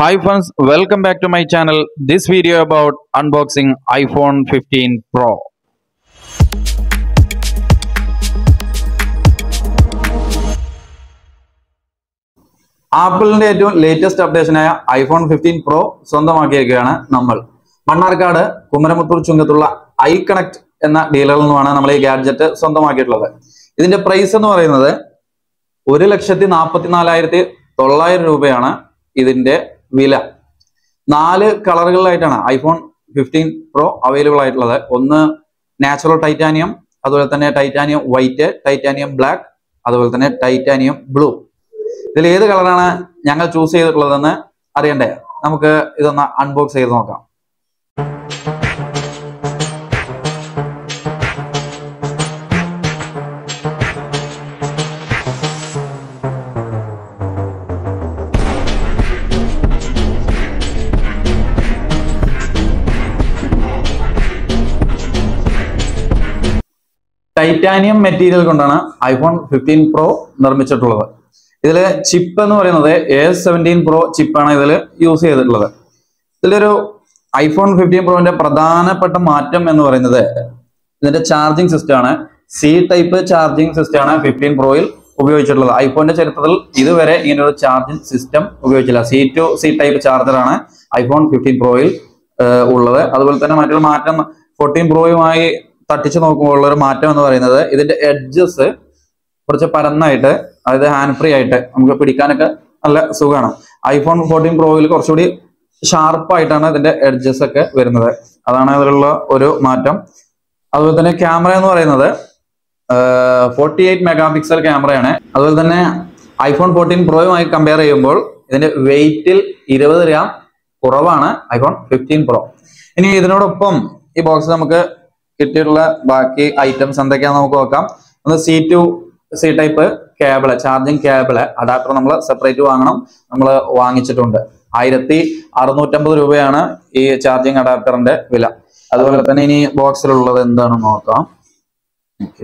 Hi friends, welcome back to my channel. This video about unboxing iPhone 15 Pro. ആപ്പിളിന്റെ ഏറ്റവും latest അപ്ഡേഷനായ iPhone fifteen pro സ്വന്തമാക്കിയിരിക്കുകയാണ് നമ്മൾ മണ്ണാർക്കാട് കുമരമുത്തൂർ ചുങ്കത്തുള്ള ഐ കണക്ട് എന്ന ഡീലറിൽ നിന്നുമാണ് നമ്മൾ ഈ ഗാഡ്ജറ്റ് സ്വന്തമാക്കിയിട്ടുള്ളത് ഇതിന്റെ പ്രൈസ് എന്ന് പറയുന്നത് ഒരു ലക്ഷത്തി നാൽപ്പത്തി നാലായിരത്തി തൊള്ളായിരം രൂപയാണ് ഇതിന്റെ വില നാല് കളറുകളിലായിട്ടാണ് ഐഫോൺ ഫിഫ്റ്റീൻ പ്രോ അവൈലബിൾ ആയിട്ടുള്ളത് ഒന്ന് നാച്ചുറൽ ടൈറ്റാനിയം അതുപോലെ തന്നെ ടൈറ്റാനിയം വൈറ്റ് ടൈറ്റാനിയം ബ്ലാക്ക് അതുപോലെ തന്നെ ടൈറ്റാനിയം ബ്ലൂ ഇതിൽ ഏത് കളറാണ് ഞങ്ങൾ ചൂസ് ചെയ്തിട്ടുള്ളതെന്ന് അറിയണ്ടേ നമുക്ക് ഇതൊന്ന് അൺബോക്സ് ചെയ്ത് നോക്കാം ടൈറ്റാനിയം മെറ്റീരിയൽ കൊണ്ടാണ് ഐഫോൺ ഫിഫ്റ്റീൻ പ്രോ നിർമ്മിച്ചിട്ടുള്ളത് ഇതിൽ ചിപ്പ് എന്ന് പറയുന്നത് എ സെവൻറ്റീൻ പ്രോ ചിപ്പാണ് ഇതിൽ യൂസ് ചെയ്തിട്ടുള്ളത് ഇതിലൊരു ഐഫോൺ ഫിഫ്റ്റീൻ പ്രോന്റെ പ്രധാനപ്പെട്ട മാറ്റം എന്ന് പറയുന്നത് ഇതിന്റെ ചാർജിങ് സിസ്റ്റം ആണ് സി ടൈപ്പ് ചാർജിങ് സിസ്റ്റം ആണ് ഫിഫ്റ്റീൻ പ്രോയിൽ ഉപയോഗിച്ചിട്ടുള്ളത് ഐഫോണിന്റെ ചരിത്രത്തിൽ ഇതുവരെ ഇങ്ങനെ ഒരു ചാർജിങ് സിസ്റ്റം ഉപയോഗിച്ചില്ല സി ടു സി ടൈപ്പ് ചാർജറാണ് ഐഫോൺ ഫിഫ്റ്റീൻ പ്രോയിൽ ഉള്ളത് അതുപോലെ തന്നെ മറ്റൊരു മാറ്റം ഫോർട്ടീൻ പ്രോയുമായി തട്ടിച്ച് നോക്കുമ്പോൾ ഉള്ള ഒരു മാറ്റം എന്ന് പറയുന്നത് ഇതിന്റെ എഡ്ജസ് കുറച്ച് പരന്നായിട്ട് അതായത് ഹാൻഡ് ഫ്രീ ആയിട്ട് നമുക്ക് പിടിക്കാനൊക്കെ നല്ല സുഖമാണ് ഐഫോൺ ഫോർട്ടീൻ പ്രോയിൽ കുറച്ചുകൂടി ഷാർപ്പായിട്ടാണ് ഇതിന്റെ എഡ്ജസ് ഒക്കെ വരുന്നത് അതാണ് അതിലുള്ള ഒരു മാറ്റം അതുപോലെ തന്നെ ക്യാമറ എന്ന് പറയുന്നത് ഫോർട്ടി എയ്റ്റ് മെഗാ പിക്സൽ ക്യാമറയാണ് അതുപോലെ തന്നെ ഐഫോൺ ഫോർട്ടീൻ പ്രോയുമായി കമ്പയർ ചെയ്യുമ്പോൾ ഇതിന്റെ വെയിറ്റിൽ ഇരുപത് ഗ്രാം കുറവാണ് ഐഫോൺ ഫിഫ്റ്റീൻ പ്രോ ഇനി ഇതിനോടൊപ്പം ഈ ബോക്സ് നമുക്ക് കിട്ടിയിട്ടുള്ള ബാക്കി ഐറ്റംസ് എന്തൊക്കെയാന്ന് നമുക്ക് നോക്കാം ഒന്ന് C to C type cable charging cable adapter നമ്മൾ സെപ്പറേറ്റ് വാങ്ങണം നമ്മൾ വാങ്ങിച്ചിട്ടുണ്ട് ആയിരത്തി അറുന്നൂറ്റമ്പത് രൂപയാണ് ഈ ചാർജിങ് അഡാപ്റ്ററിന്റെ വില അതുപോലെ തന്നെ ഇനി ബോക്സിലുള്ളത് എന്താണെന്ന് നോക്കാം ഓക്കെ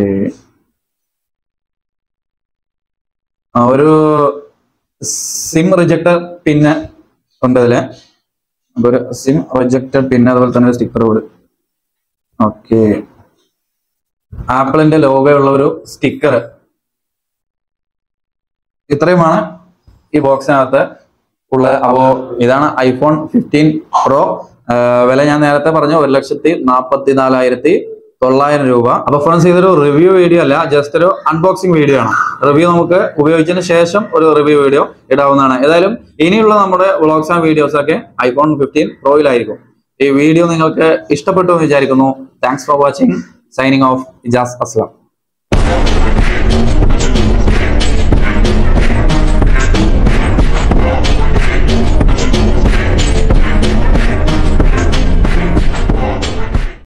ഒരു സിം റിജക്ടർ പിന്നെ ഉണ്ട് ഇതില് അപ്പൊ ഒരു സിം റിജക്ടർ പിന്നെ അതുപോലെ തന്നെ ഒരു സ്റ്റിക്കർ കൂടി ഓക്കെ ആപ്പിളിന്റെ ലോഗോ ഉള്ള ഒരു സ്റ്റിക്കർ ഇത്രയുമാണ് ഈ ബോക്സിനകത്ത് ഉള്ളത് അപ്പോ ഇതാണ് ഐഫോൺ ഫിഫ്റ്റീൻ പ്രോ വില ഞാൻ നേരത്തെ പറഞ്ഞു ഒരു ലക്ഷത്തി നാൽപ്പത്തി നാലായിരത്തി തൊള്ളായിരം രൂപ അപ്പൊ ഫ്രണ്ട്സ് ഇതൊരു റിവ്യൂ വീഡിയോ അല്ല ജസ്റ്റ് ഒരു അൺബോക്സിംഗ് വീഡിയോ ആണ് റിവ്യൂ നമുക്ക് ഉപയോഗിച്ചതിന് ശേഷം ഒരു റിവ്യൂ വീഡിയോ ഇടാവുന്നതാണ് ഏതായാലും ഇനിയുള്ള നമ്മുടെ വ്ളോഗ്സ് ആൻഡ് വീഡിയോസ് ഒക്കെ ഐഫോൺ ഫിഫ്റ്റീൻ പ്രോയിലായിരിക്കും ഈ വീഡിയോ നിങ്ങൾക്ക് ഇഷ്ടപ്പെട്ടു എന്ന് വിചാരിക്കുന്നു thanks for watching signing off Ijas അസ്ലാം